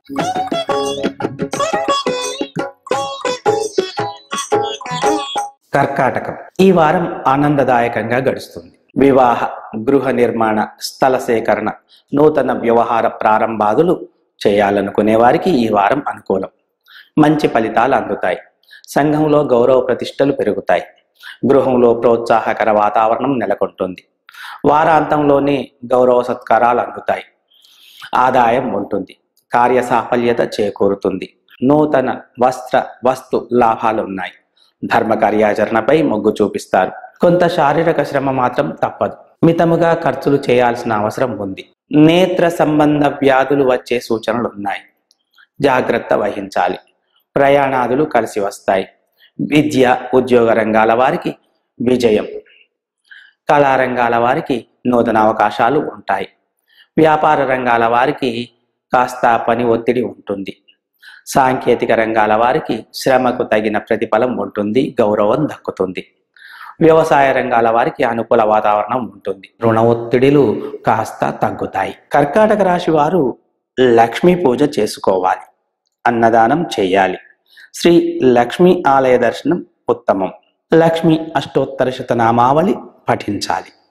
కర్కాటకం ఈ వారం ఆనందదాయకంగా గడుస్తుంది వివాహ గృహ నిర్మాణ స్థల సేకరణ నూతన వ్యవహార ప్రారంభాదులు చేయాలనుకునే వారికి ఈ వారం అనుకూలం మంచి ఫలితాలు అందుతాయి సంఘంలో గౌరవ ప్రతిష్టలు పెరుగుతాయి గృహంలో ప్రోత్సాహకర వాతావరణం నెలకొంటుంది వారాంతంలోనే గౌరవ సత్కారాలు అందుతాయి ఆదాయం ఉంటుంది కార్య సాఫల్యత చేకూరుతుంది నూతన వస్త్ర వస్తు లాభాలు ఉన్నాయి ధర్మ కార్యాచరణపై మొగ్గు చూపిస్తారు కొంత శారీరక శ్రమ మాత్రం తప్పదు మితముగా ఖర్చులు చేయాల్సిన అవసరం ఉంది నేత్ర సంబంధ వ్యాధులు వచ్చే సూచనలు ఉన్నాయి జాగ్రత్త వహించాలి ప్రయాణాదులు కలిసి వస్తాయి విద్య ఉద్యోగ రంగాల వారికి విజయం కళారంగాల వారికి నూతన అవకాశాలు ఉంటాయి వ్యాపార రంగాల వారికి కాస్త పని ఒత్తిడి ఉంటుంది సాంకేతిక రంగాల వారికి శ్రమకు తగిన ప్రతిఫలం ఉంటుంది గౌరవం దక్కుతుంది వ్యవసాయ రంగాల వారికి అనుకూల వాతావరణం ఉంటుంది రుణ ఒత్తిడిలు కాస్త తగ్గుతాయి కర్కాటక రాశి వారు లక్ష్మీ పూజ చేసుకోవాలి అన్నదానం చేయాలి శ్రీ లక్ష్మీ ఆలయ దర్శనం ఉత్తమం లక్ష్మి అష్టోత్తర శతనామావళి పఠించాలి